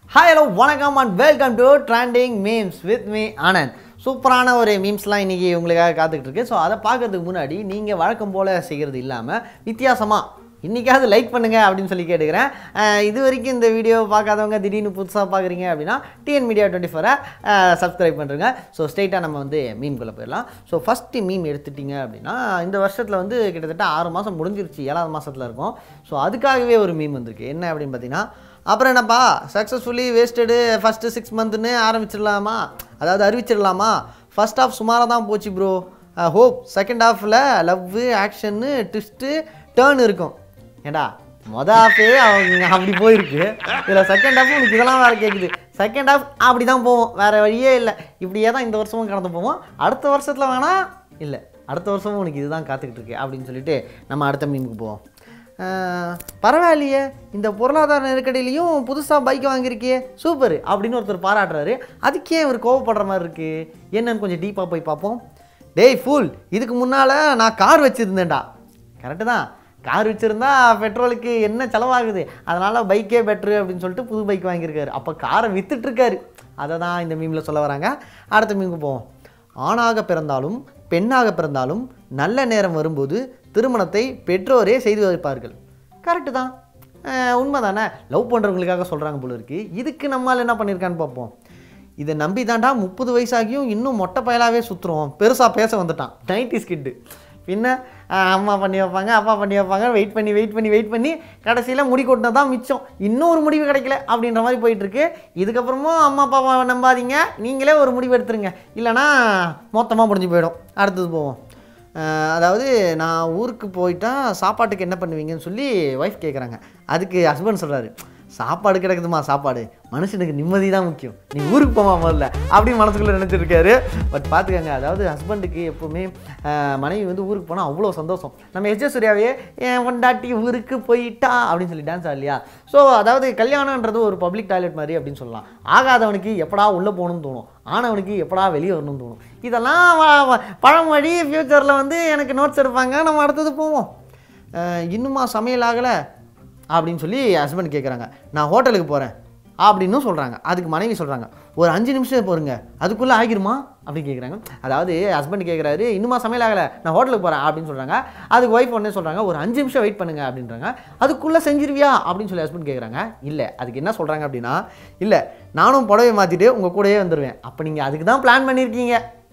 hi hello வணக்கம் and welcome to trending memes with me Anand சூப்பரான ஒரு மீம்ஸ்லாம் இன்றைக்கி உங்களுக்காக காத்துக்கிட்டு இருக்கு ஸோ அதை பார்க்கறதுக்கு முன்னாடி நீங்கள் வழக்கம் போல் செய்கிறது இல்லாமல் வித்தியாசமாக இன்றைக்காவது லைக் பண்ணுங்கள் அப்படின்னு சொல்லி கேட்டுக்கிறேன் அஹ் இது வரைக்கும் இந்த வீடியோ பார்க்காதவங்க திடீர்னு புதுசாக பார்க்குறீங்க அப்படின்னா டிஎன் மீடியா டுவெண்ட்டி ஃபோரை சப்ஸ்கிரைப் பண்ணுறங்க ஸோ ஸ்ட்ரெயிட்டாக நம்ம வந்து மீம்குள்ளே போயிடலாம் ஸோ ஃபஸ்ட்டு மீம் எடுத்துட்டிங்க அப்படின்னா இந்த வருஷத்தில் வந்து கிட்டத்தட்ட ஆறு மாதம் முடிஞ்சிருச்சு ஏழாவது மாதத்தில் இருக்கும் ஸோ அதுக்காகவே ஒரு மீம் வந்திருக்கு என்ன அப்படின்னு பார்த்தீங்கன்னா அப்புறம் என்னப்பா சக்ஸஸ்ஃபுல்லி வேஸ்டடு ஃபஸ்ட்டு சிக்ஸ் மந்த்னு ஆரம்பிச்சிடலாமா அதாவது அறிவிச்சிடலாமா ஃபர்ஸ்ட் ஆஃப் சுமாராக தான் போச்சு ப்ரோ ஹோப் செகண்ட் ஹாஃபில் லவ்வு ஆக்ஷன்னு ட்விஸ்ட்டு டேர்ன் இருக்கும் ஏண்டா மொதல் ஹாஃபே அவங்க அப்படி போயிருக்கு இதில் செகண்ட் ஹாஃப் உனக்கு இதெல்லாம் வேறு கேட்குது செகண்ட் ஹாஃப் அப்படி தான் போவோம் வேறு வழியே இல்லை இப்படியே தான் இந்த வருஷமும் கடந்து போவோம் அடுத்த வருஷத்தில் வேணால் இல்லை அடுத்த வருஷமும் உனக்கு இதுதான் காத்துக்கிட்டு இருக்கு அப்படின்னு சொல்லிட்டு நம்ம அடுத்த மீனுக்கு போவோம் ஆஹ், பரவாயில்லையே இந்த பொருளாதார நெருக்கடியிலையும் புதுசாக பைக் வாங்கியிருக்கே சூப்பர் அப்படின்னு ஒருத்தர் பாராட்டுறாரு அதுக்கே இவர் கோவப்படுற மாதிரி இருக்குது என்னன்னு கொஞ்சம் டீப்பாக போய் பார்ப்போம் டேய் ஃபுல் இதுக்கு முன்னால் நான் கார் வச்சுருந்தேன்டா கரெக்டு தான் கார் வச்சுருந்தா பெட்ரோலுக்கு என்ன செலவாகுது அதனால் பைக்கே பெட்ரு அப்படின்னு சொல்லிட்டு புது பைக் வாங்கியிருக்காரு அப்போ காரை வித்துட்ருக்காரு அதை தான் இந்த மீமில் சொல்ல வராங்க அடுத்த மீமுக்கு போவோம் ஆணாக பிறந்தாலும் பெண்ணாக பிறந்தாலும் நல்ல நேரம் வரும்போது திருமணத்தை பெற்றோரே செய்து வைப்பார்கள் கரெக்டு தான் உண்மை தானே லவ் பண்ணுறவங்களுக்காக சொல்கிறாங்க போல இருக்கு இதுக்கு நம்மால் என்ன பண்ணியிருக்கான்னு பார்ப்போம் இதை நம்பி தாண்டா முப்பது வயசாகியும் இன்னும் மொட்டை பயலாகவே சுற்றுறோம் பெருசாக பேச வந்துட்டான் நைன்டி ஸ்கிட்டு பின்ன அஹ், அம்மா பண்ணி வைப்பாங்க அப்பா பண்ணி வைப்பாங்க வெயிட் பண்ணி வெயிட் பண்ணி வெயிட் பண்ணி கடைசியில் முடி கொட்டினது தான் மிச்சம் இன்னொரு முடிவு கிடைக்கல அப்படின்ற மாதிரி போயிட்டுருக்கு இதுக்கப்புறமும் அம்மா அப்பாவை நம்பாதீங்க நீங்களே ஒரு முடிவு எடுத்துருங்க இல்லைனா மொத்தமாக முடிஞ்சு போயிடும் அடுத்தது போவோம் அஹ், அதாவது நான் ஊருக்கு போயிட்டா சாப்பாட்டுக்கு என்ன பண்ணுவீங்கன்னு சொல்லி ஒய்ஃப் கேட்குறாங்க அதுக்கு ஹஸ்பண்ட் சொல்கிறாரு சாப்பாடு கிடக்குதுமா சாப்பாடு மனுஷனுக்கு நிம்மதி தான் முக்கியம் நீ ஊருக்கு போமா முதல்ல அப்படின்னு மனசுக்குள்ளே நினைச்சிட்டு இருக்காரு பட் பார்த்துக்கங்க அதாவது ஹஸ்பண்டுக்கு எப்போவுமே அஹ், மனைவி வந்து ஊருக்கு போனால் அவ்வளோ சந்தோஷம் நம்ம எஸ் சூர்யாவே என் பொண்டாட்டி ஊருக்கு போயிட்டா அப்படின்னு சொல்லி டான்ஸ் ஆடலையா ஸோ அதாவது கல்யாணன்றது ஒரு பப்ளிக் டாய்லெட் மாதிரி அப்படின்னு சொல்லலாம் ஆகாதவனுக்கு எப்படா உள்ளே போகணும்னு தோணும் ஆனவனுக்கு எப்படா வெளியே வரணும்னு தோணும் இதெல்லாம் வ- வ- பழமொழி ஃப்யூச்சரில் வந்து எனக்கு நோட்ஸ் எடுப்பாங்க நம்ம அடுத்தது போவோம் அஹ், இன்னுமா சமையல் ஆகலை அப்படின்னு சொல்லி ஹஸ்பண்ட் கேட்குறாங்க நான் ஹோட்டலுக்கு போகிறேன் அப்படின்னு சொல்கிறாங்க அதுக்கு மனைவி சொல்கிறாங்க ஒரு அஞ்சு நிமிஷம் போருங்க அதுக்குள்ளே ஆகிருமா அப்படின்னு கேட்குறாங்க அதாவது ஹஸ்பண்ட் கேட்குறாரு இன்னுமா சமையல் ஆகலை நான் ஹோட்டலுக்கு போகிறேன் அப்படின்னு சொல்கிறாங்க அதுக்கு ஒய்ஃப் உடனே சொல்கிறாங்க ஒரு அஞ்சு நிமிஷம் வெயிட் பண்ணுங்க அப்படின்றாங்க அதுக்குள்ளே செஞ்சிருவியா அப்படின்னு சொல்லி ஹஸ்பண்ட் கேட்குறாங்க இல்லை அதுக்கு என்ன சொல்கிறாங்க அப்படின்னா இல்லை நானும் புடவை மாற்றிட்டு உங்கள் கூடயே வந்துடுவேன் அப்போ நீங்கள் அதுக்கு தான் பிளான் பண்ணியிருக்கீங்க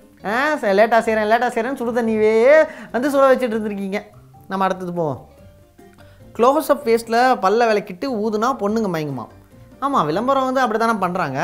ஆ லேட்டாக செய்கிறேன் லேட்டாக செய்கிறேன்னு சுடு தண்ணியே வந்து சுட வச்சுட்டு இருந்திருக்கீங்க நம்ம அடுத்தது போவோம் க்ளோஸ் அப் ஃபேஸில் பல்ல விளக்கிட்டு ஊதுனா பொண்ணுங்க மயங்குமா ஆமாம் விளம்பரம் வந்து அப்படி தானே பண்ணுறாங்க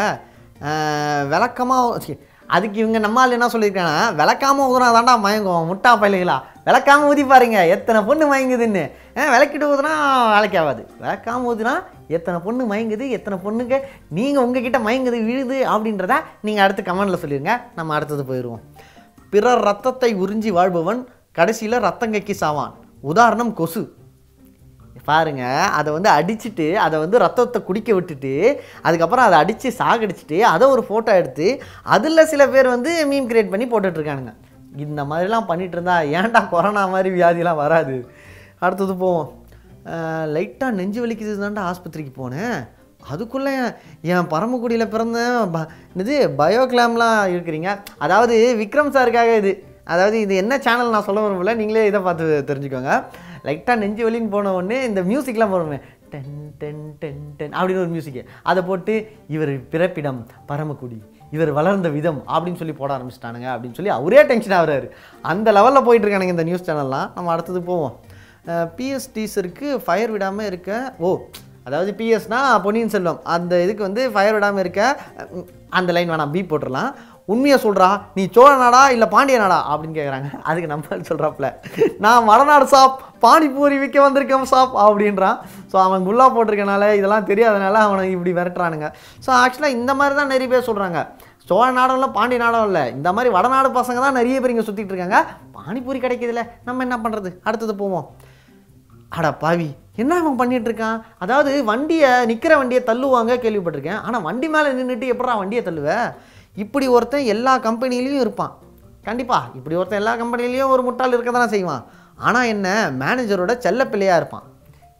விளக்கமாக அதுக்கு இவங்க நம்மால் என்ன சொல்லியிருக்காங்கன்னா விளக்காம ஊதுனா தாண்டா மயங்கும் முட்டா பயிலுகளா விளக்காம ஊதி பாருங்க எத்தனை பொண்ணு மயங்குதுன்னு ஆ, விளக்கிட்டு ஊதுனா வேலைக்கு ஆகாது விளக்காம ஊதுனா எத்தனை பொண்ணு மயங்குது எத்தனை பொண்ணுங்க நீங்கள் உங்ககிட்ட மயங்குது விழுது அப்படின்றத நீங்கள் அடுத்து கமெண்டில் சொல்லிடுங்க நம்ம அடுத்தது போயிடுவோம் பிறர் ரத்தத்தை உறிஞ்சி வாழ்பவன் கடைசியில் ரத்தங்கைக்கு சாவான் உதாரணம் கொசு பாருங்க அதை வந்து அடிச்சுட்டு அதை வந்து ரத்தத்தை குடிக்க விட்டுட்டு அதுக்கப்புறம் அதை அடித்து சாகடிச்சிட்டு அதை ஒரு ஃபோட்டோ எடுத்து அதில் சில பேர் வந்து மீம் கிரியேட் பண்ணி போட்டுட்ருக்கானுங்க இந்த மாதிரிலாம் பண்ணிட்டு இருந்தா ஏன்டா கொரோனா மாதிரி வியாதிலாம் வராது அடுத்தது போவோம் லைட்டாக நெஞ்சு வலிக்குது தான்டா ஆஸ்பத்திரிக்கு போனேன் அதுக்குள்ளே என் பரமக்குடியில் பிறந்த ப இது பயோகிளாம்லாம் இருக்கிறீங்க அதாவது விக்ரம் சாருக்காக இது அதாவது இது என்ன சேனல் நான் சொல்ல விரும்பல நீங்களே இதை பார்த்து தெரிஞ்சுக்கோங்க லைட்டாக நெஞ்சு வலின்னு போன உடனே இந்த மியூசிக்லாம் போடுமே டென் டென் டென் டென் அப்படின்னு ஒரு மியூசிக்கு அதை போட்டு இவர் பிறப்பிடம் பரமக்குடி இவர் வளர்ந்த விதம் அப்படின்னு சொல்லி போட ஆரம்பிச்சிட்டானுங்க அப்படின்னு சொல்லி அவரே டென்ஷன் ஆகுறாரு அந்த லெவலில் போயிட்டு இருக்கானுங்க இந்த நியூஸ் சேனல்லாம் நம்ம அடுத்தது போவோம் பிஎஸ் டீசருக்கு ஃபயர் விடாமல் இருக்க ஓ அதாவது பிஎஸ்னா பொன்னியின் செல்வம் அந்த இதுக்கு வந்து ஃபயர் விடாமல் இருக்க உம், அந்த லைன் வேணாம் பீ போட்டுடலாம் உண்மையை சொல்கிறா நீ சோழ நாடா இல்லை பாண்டிய நாடா அப்படின்னு கேட்குறாங்க அதுக்கு நம்ம சொல்கிறாப்புல நான் வடநாடு சாப் பானிபூரி விற்க வந்திருக்கேன் சாப் அப்படின்றான் ஸோ அவன் குல்லா போட்டிருக்கனால இதெல்லாம் தெரியாதனால அவனை இப்படி விரட்டுறானுங்க ஸோ ஆக்சுவலாக இந்த மாதிரி தான் நிறைய பேர் சொல்கிறாங்க சோழ நாடும் இல்லை பாண்டிய நாடும் இல்லை இந்த மாதிரி வடநாடு பசங்க தான் நிறைய பேர் இங்கே சுற்றிட்டு இருக்காங்க பானிபூரி கிடைக்குதுல்ல நம்ம என்ன பண்ணுறது அடுத்தது போவோம் அட பாவி என்ன அவன் பண்ணிட்டு இருக்கான் அதாவது வண்டியை நிற்கிற வண்டியை தள்ளுவாங்க கேள்விப்பட்டிருக்கேன் ஆனால் வண்டி மேலே நின்றுட்டு எப்படா வண்டியை தள்ளுவ இப்படி ஒருத்தன் எல்லா கம்பெனிலையும் இருப்பான் கண்டிப்பாக இப்படி ஒருத்தன் எல்லா கம்பெனிலையும் ஒரு முட்டாள் இருக்க தானே செய்வான் ஆனால் என்ன மேனேஜரோட செல்ல பிள்ளையாக இருப்பான்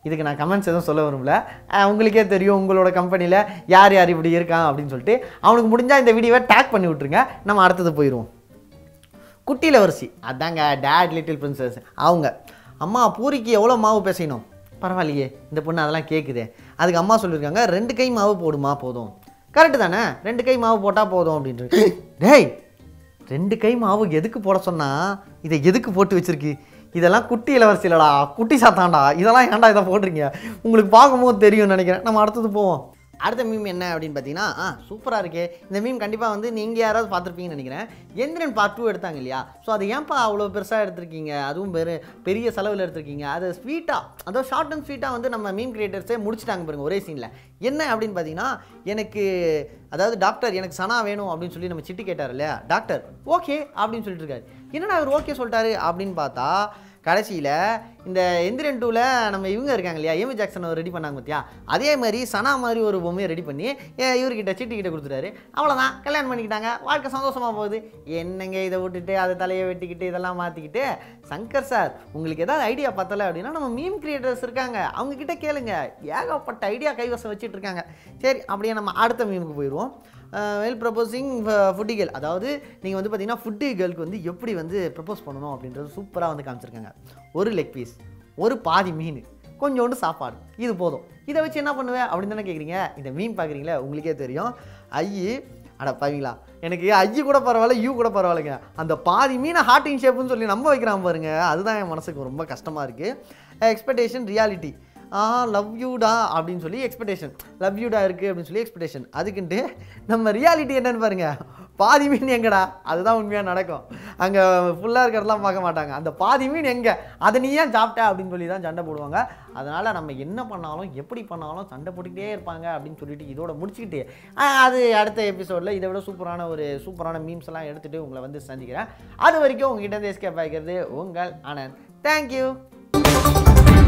இதுக்கு நான் கமெண்ட்ஸ் எதுவும் சொல்ல விரும்பல அஹ் உங்களுக்கே தெரியும் உங்களோட கம்பெனியில் யார் யார் இப்படி இருக்கான் அப்படின்னு சொல்லிட்டு அவனுக்கு முடிஞ்சால் இந்த வீடியோவை டேக் பண்ணி விட்ருங்க நம்ம அடுத்தது போயிடுவோம் குட்டி இளவரசி அதாங்க டேட் லிட்டில் பிரின்சஸ் அவங்க அம்மா பூரிக்கு எவ்வளோ மாவு பேசணும் பரவாயில்லையே இந்த பொண்ணு அதெல்லாம் கேட்குதே அதுக்கு அம்மா சொல்லியிருக்காங்க ரெண்டு கை மாவு போடுமா போதும் கரெக்டு தானே ரெண்டு கை மாவு போட்டால் போதும் அப்படின்ட்டு டேய் ரெண்டு கை மாவு எதுக்கு போட சொன்னா இதை எதுக்கு போட்டு வச்சிருக்கு இதெல்லாம் குட்டி இளவரசி இல்லடா குட்டி சாத்தாண்டா இதெல்லாம் ஏன்டா இதை போடுறீங்க உங்களுக்கு பார்க்கும்போது தெரியும்னு நினைக்கிறேன் நம்ம அடுத்தது போவோம் அடுத்த மீம் என்ன அப்படின்னு பார்த்தீங்கன்னா ஆ சூப்பராக இருக்கே இந்த மீம் கண்டிப்பாக வந்து நீங்கள் யாராவது பார்த்துருப்பீங்கன்னு நினைக்கிறேன் எந்திரன் பார்ட் டூ எடுத்தாங்க இல்லையா ஸோ அது ஏன்ப்பா அவ்வளோ பெருசாக எடுத்திருக்கீங்க அதுவும் பெரு பெரிய செலவில் எடுத்திருக்கீங்க அது ஸ்வீட்டாக அதாவது ஷார்ட் அண்ட் ஸ்வீட்டாக வந்து நம்ம மீம் கிரியேட்டர்ஸே முடிச்சிட்டாங்க பாருங்க ஒரே சீனில் என்ன அப்படின்னு பார்த்தீங்கன்னா எனக்கு அதாவது டாக்டர் எனக்கு சனா வேணும் அப்படின்னு சொல்லி நம்ம சிட்டி கேட்டார் இல்லையா டாக்டர் ஓகே அப்படின்னு சொல்லிட்டு இருக்காரு என்னடா அவர் ஓகே சொல்லிட்டாரு அப்படின்னு பார்த்தா கடைசியில் இந்த எந்திரன் டூவில் நம்ம இவங்க இருக்காங்க இல்லையா ஏமி ஜாக்சன் ரெடி பண்ணாங்க பார்த்தியா அதே மாதிரி சனா மாதிரி ஒரு பொம்மையை ரெடி பண்ணி ஏ, இவர்கிட்ட சிட்டி கிட்ட கொடுத்துட்டாரு அவ்வளோதான் கல்யாணம் பண்ணிக்கிட்டாங்க வாழ்க்கை சந்தோஷமாக போகுது என்னங்க இதை விட்டுட்டு அதை தலையை வெட்டிக்கிட்டு இதெல்லாம் மாற்றிக்கிட்டு சங்கர் சார் உங்களுக்கு ஏதாவது ஐடியா பத்தலை அப்படின்னா நம்ம மீம் கிரியேட்டர்ஸ் இருக்காங்க அவங்க கிட்ட கேளுங்க ஏகப்பட்ட ஐடியா கைவசம் வச்சுட்டு இருக்காங்க சரி அப்படியே நம்ம அடுத்த மீமுக்கு போயிடுவோம் வெல் ப்ரப்போசிங் ஃபுட்டி கேர்ள் அதாவது நீங்கள் வந்து பார்த்தீங்கன்னா ஃபுட்டி கேர்ளுக்கு வந்து எப்படி வந்து ப்ரப்போஸ் பண்ணணும் அப்படின்றது சூப்பராக வந்து காமிச்சிருக்காங்க ஒரு லெக் பீஸ் ஒரு பாதி மீன் கொஞ்சோண்டு சாப்பாடு இது போதும் இதை வச்சு என்ன பண்ணுவேன் அப்படின்னு தானே கேட்குறீங்க இந்த மீன் பார்க்குறீங்களா உங்களுக்கே தெரியும் ஐயி அட பாவீங்களா எனக்கு ஐயி கூட பரவாயில்ல யூ கூட பரவாயில்லைங்க அந்த பாதி மீனை ஹார்டிங் ஷேப்புன்னு சொல்லி நம்ப வைக்கிறான் பாருங்க அதுதான் என் மனசுக்கு ரொம்ப கஷ்டமாக இருக்குது எக்ஸ்பெக்டேஷன் ரியாலிட்டி ஆ லவ் யூடா அப்படின்னு சொல்லி எக்ஸ்பெக்டேஷன் லவ் யூடா இருக்குது அப்படின்னு சொல்லி எக்ஸ்பெக்டேஷன் அதுக்குன்ட்டு நம்ம ரியாலிட்டி என்னன்னு பாருங்க பாதி மீன் எங்கடா அதுதான் உண்மையாக நடக்கும் அங்கே ஃபுல்லாக இருக்கிறதெல்லாம் பார்க்க மாட்டாங்க அந்த பாதி மீன் எங்கே அதை நீ ஏன் சாப்பிட்ட அப்படின்னு சொல்லி தான் சண்டை போடுவாங்க அதனால் நம்ம என்ன பண்ணாலும் எப்படி பண்ணாலும் சண்டை போட்டுக்கிட்டே இருப்பாங்க அப்படின்னு சொல்லிட்டு இதோட முடிச்சுக்கிட்டு ஆ, அது அடுத்த எபிசோடில் இதை விட சூப்பரான ஒரு சூப்பரான மீம்ஸ் எல்லாம் எடுத்துகிட்டு உங்களை வந்து சந்திக்கிறேன் அது வரைக்கும் உங்ககிட்ட இருந்து எஸ்கேப் ஆகிக்கிறது உங்கள் ஆனந்த் தேங்க்யூ